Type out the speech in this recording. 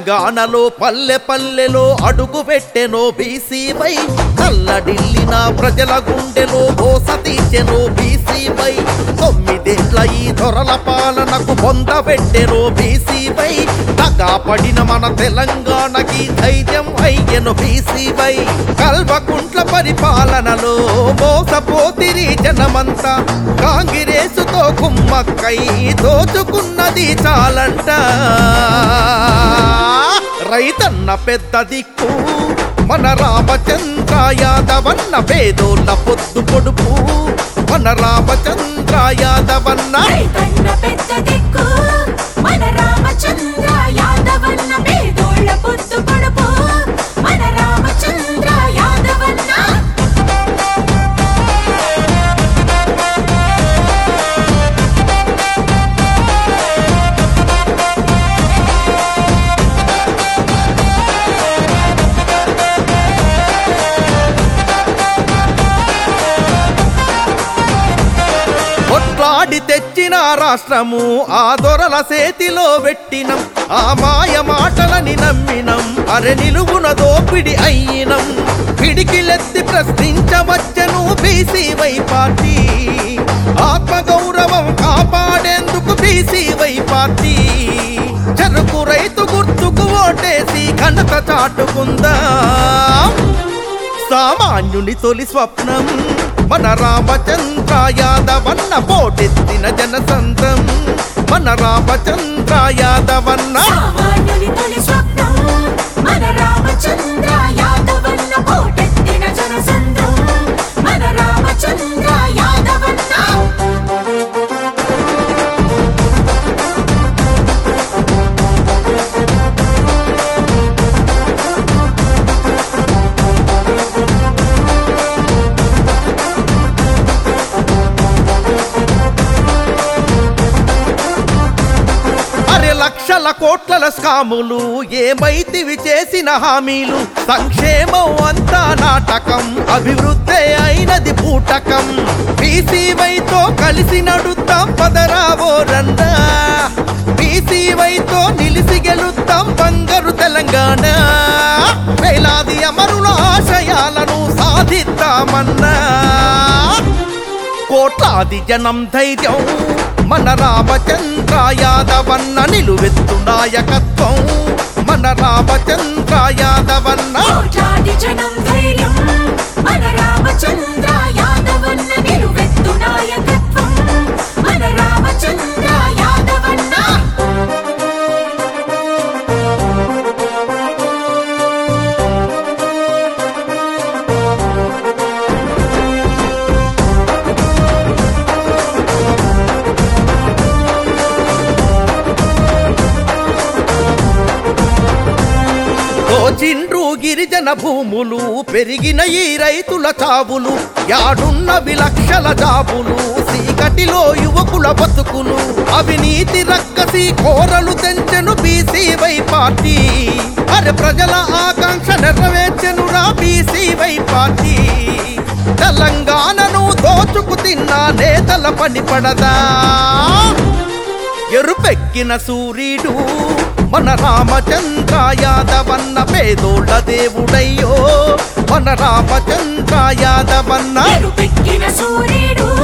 తెలంగాణలో పల్లె పల్లెలో అడుగు పెట్టెనో బీసీవై నల్లడిల్లిన ప్రజల గుండెలో బోస తీర్చెనో బీసీవై తొమ్మిదేళ్ల ఈ దొరల పాలనకు పొంద పెట్టెనో బీసీవై తగా పడిన మన తెలంగాణకి ధైర్యం అయ్యెను బీసీవై కల్వకుంట్ల పరిపాలనలో మోసపోతిరి జనమంతా కాంగిరేసుతో కుమ్మక్కై దోచుకున్నది చాలంట రైతన్న పెద్ద దిక్కు మన రామచంద్ర యాదవన్న పేదోళ్ళ పొద్దు పొడుపు మన రామచంద్ర యాదవన్న రైతన్న పెద్ద దిక్కు మన రామచంద్ర యాదవన్న పేదోళ్ళ పొత్తు పొడుపు మన రామచంద్ర యాదవన్న కొట్లాడి తెచ్చిన రాష్ట్రము ఆ దొరల చేతిలో పెట్టినం ఆ మాయ మాటలని నమ్మినం అరె నిలువున దోపిడి అయ్యినం పిడికిలెత్తి ప్రశ్నించవచ్చను బీసీవై పార్టీ ఆత్మగౌరవం కాపాడేందుకు బీసీవై పార్టీ చెరుకు రైతు గుర్తుకు ఓటేసి ఘనత చాటుకుందాం సామాన్యుని తొలి స్వప్నం మన రామచంద్ర యాదవన్న పోటెత్తిన జనసంతం మన రామచంద్ర యాదవన్న సామాన్యుని తొలి స్వప్నం మన రామచంద్ర యాదవన్న పోటెత్తిన జనసంద్రం మన రామచంద్ర యాదవన్న అరే లక్షల కోట్ల స్కాములు ఏమైతివి చేసిన హామీలు సంక్షేమం అంతా నాటకం అభివృద్ధి అయినది పూటకం బీసీవైతో కలిసి నడుద్దాం పదరావో రండా బీసీవైతో నిలిసి గెలుద్దాం బంగారు తెలంగాణ వేలాది అమరుల ఆశయాలను సాధిద్దామన్నా కోట్లాది జనం ధైర్యం మన రామచంద్ర యాదవన్న నిలువెత్తు నాయకత్వం మన రామచంద్ర యాదవన్న కోట్లాది జనం ధైర్యం మన రామచంద్ర యాదవన్న నిలువెత్తు నాయకత్వం మన రామచంద్ర యాదవన్న దోచిండ్రు గిరిజన భూములు పెరిగిన ఈ రైతుల చావులు యాడున్న విలక్షల జాబులు సీకటిలో యువకుల బతుకులు అవినీతి రక్కసి కోరలు తెంచెను బీసీవై పార్టీ అరే ప్రజల ఆకాంక్ష నెరవేర్చెనురా బీసీవై పార్టీ తెలంగాణను దోచుకు తిన్న నేతల పని పడదా ఎరుపెక్కిన సూర్యుడు మన రామచంద్ర యాదవన్న పేదోళ్ళ దేవుడయ్యో మన రామచంద్ర యాదవన్న ఎరుపెక్కిన సూర్యుడు